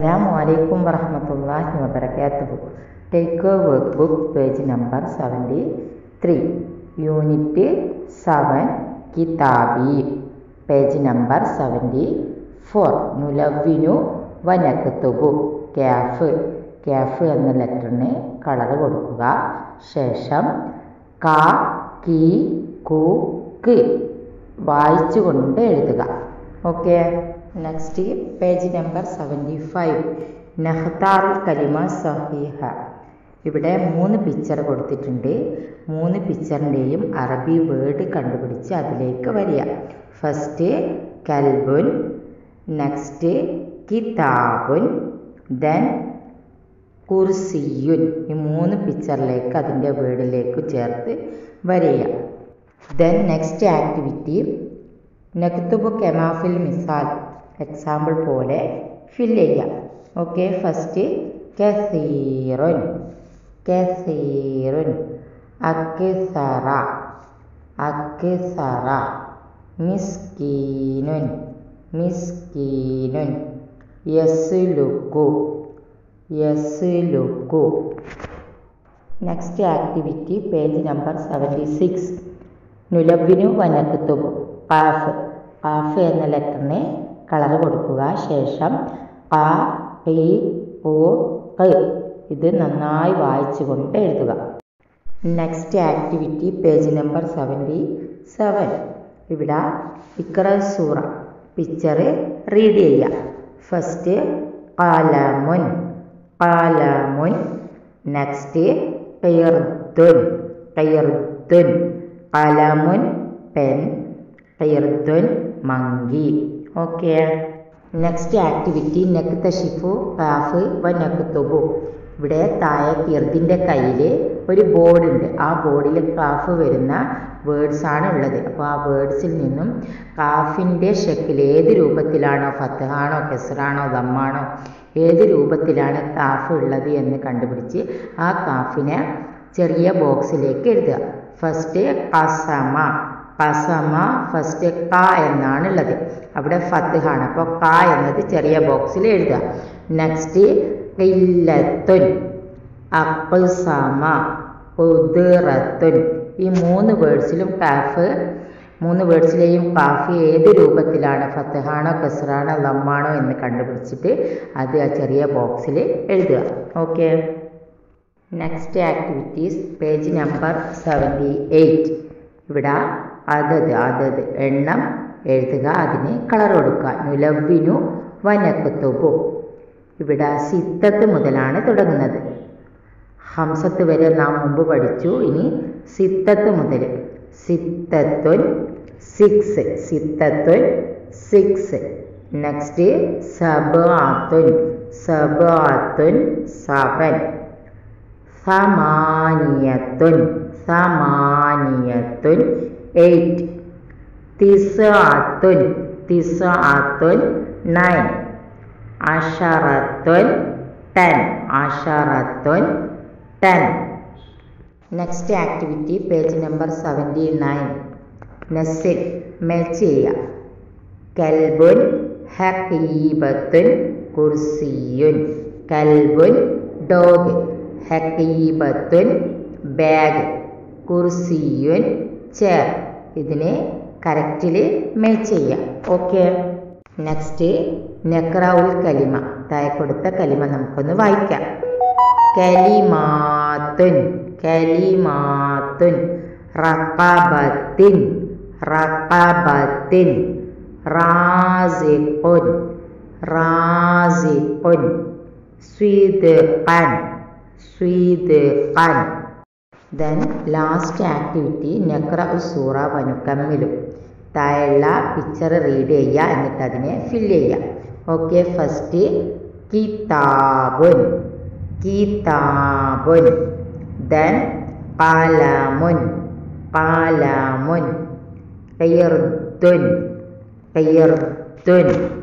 Assalamu alaikum warahmatullahi wabarakatuh. Take a workbook page number 73. Unit 7 Kitabi page number 74. നുലവ്വിനു വനക്കത്തുബു ക്യാഫ് ക്യാഫ് എന്ന ലെറ്ററിന് colour കൊടുക്കുക ശേഷം ക കി കു ക് വായിച്ചുകൊണ്ട് എഴുതുക okay next page number seventy five നഹ്താറുൽ കലിമ സഹീഹ ഇവിടെ മൂന്ന് പിക്ചർ കൊടുത്തിട്ടുണ്ട് മൂന്ന് പിക്ചറിൻ്റെയും അറബി വേർഡ് കണ്ടുപിടിച്ച് അതിലേക്ക് വരിക ഫസ്റ്റ് കൽബുൻ നെക്സ്റ്റ് കിതാബുൻ ദെൻ കുർസിയുൻ ഈ മൂന്ന് പിക്ചറിലേക്ക് അതിൻ്റെ വേർഡിലേക്ക് ചേർത്ത് വരിക ദെൻ നെക്സ്റ്റ് ആക്ടിവിറ്റി നക്തുബു കെമാഫിൽ മിസാൽ എക്സാമ്പിൾ പോലെ ഫിൽ ചെയ്യാം ഓക്കെ ഫസ്റ്റ് കസീറുൻ കസീറുൻ അക്സറ അക്സറ മിസ്കീനുൻ മിസ്കീനുൻ യസ്ലുക്കു യസ്ലുക്കു next activity page number seventy six നുലബിനു വനക്കുത്തുബു കാഫ് കാഫ് എന്ന ലെറ്ററിന് കളർ കൊടുക്കുക ശേഷം ക ടി ഓ ക ഇത് നന്നായി വായിച്ചുകൊണ്ട് എഴുതുക next activity page number seventy seven ഇവിടെ ഇക്ര സൂറ പിക്ചർ റീഡ് ചെയ്യുക ഫസ്റ്റ് കാലമുൻ കാലമുൻ നെക്സ്റ്റ് കയർദുൻ കയർദുൻ കലമുൻ പെൻ കയർദുൻ മങ്കി ഓക്കെ നെക്സ്റ്റ് ആക്ടിവിറ്റി നെക്തഷിഫു കാഫ് വ നെക്തുബു ഇവിടെ താഴെ കിർദിൻ്റെ കയ്യിൽ ഒരു ബോർഡ് ഉണ്ട് ആ ബോർഡിൽ കാഫ് വരുന്ന വേർഡ്സ് ആണ് ഉള്ളത് അപ്പോൾ ആ വേർഡ്സിൽ നിന്നും കാഫിൻ്റെ ഷെക്കിൽ ഏത് രൂപത്തിലാണോ ഫത്തഹാണോ കെസറാണോ ദമ്മാണോ ഏത് രൂപത്തിലാണ് കാഫ് ഉള്ളത് എന്ന് കണ്ടുപിടിച്ച് ആ കാഫിനെ ചെറിയ ബോക്സിലേക്ക് എഴുതുക ഫസ്റ്റ് കസമ കസമ ഫസ്റ്റ് ക എന്നാണ് ഉള്ളത് അവിടെ ഫത്തഹാണ് അപ്പോൾ ക എന്നത് ചെറിയ ബോക്സിൽ എഴുതുക നെക്സ്റ്റ് ഇല്ലത്തുൻ അക്സമ ഉദിറത്തുൻ ഈ മൂന്ന് വേർഡ്സിലും കാഫ് മൂന്ന് വേർഡ്സിലെയും കാഫ് ഏത് രൂപത്തിലാണ് ഫത്തഹാണോ കസറാണോ ലമ്മാണോ എന്ന് കണ്ടുപിടിച്ചിട്ട് അത് ആ ചെറിയ ബോക്സിൽ എഴുതുക okay next activities page number seventy eight ഇവിടെ അതത് അതത് എണ്ണം എഴുതുക അതിന് കളർ കൊടുക്കുക നുലവിനു വനക്കുത്തുബു ഇവിടെ സിത്തത്ത് മുതലാണ് തുടങ്ങുന്നത് ഹംസത്ത് വരെ നാം മുമ്പ് പഠിച്ചു ഇനി സിത്തത്ത് മുതൽ സിത്തത്തുൻ സിക്സ് സിത്തത്തുൻ സിക്സ് നെക്സ്റ്റ് സബാത്തുൻ സബാത്തുൻ സെവൻ സമാനിയത്തുൻ സമാനിയത്തുൻ എയ്റ്റ് തിസാത്തുൻ തിസാത്തുൻ നയൻ അഷറത്തുൻ ടെൻ അഷറത്തുൻ ten next activity page number seventy nine നെസ്സിൽ മാച്ച് ചെയ്യുക കൽബുൻ ഹക്കീബത്തുൻ കുർസിയുൻ കൽബുൻ ഡോഗ് ഹക്കീബത്തുൻ ബാഗ് കുർസിയുൻ ചെയർ ഇതിന് കറക്റ്റിൽ മാച്ച് ചെയ്യാം ഓക്കെ നെക്സ്റ്റ് നെക്രൗൽ കലിമ താഴെ കൊടുത്ത കലിമ നമുക്കൊന്ന് വായിക്കാം കലിമാത്തുൻ കലിമാത്തുൻ റഖബത്തിൻ റഖബത്തിൻ റാസിഖുൻ റാസിഖുൻ സ്വീദഖൻ സ്വീദഖൻ ദെൻ ലാസ്റ്റ് ആക്ടിവിറ്റി നെക്ര സൂറ വനുക്കമ്മിലു താഴെയുള്ള പിക്ചർ റീഡ് ചെയ്യുക എന്നിട്ട് അതിനെ ഫില്ല് ചെയ്യുക ഓക്കെ ഫസ്റ്റ് കിതാബുൻ കിതാബുൻ ദെൻ കാലമുൻ കാലമുൻ കയർദുൻ കയർദുൻ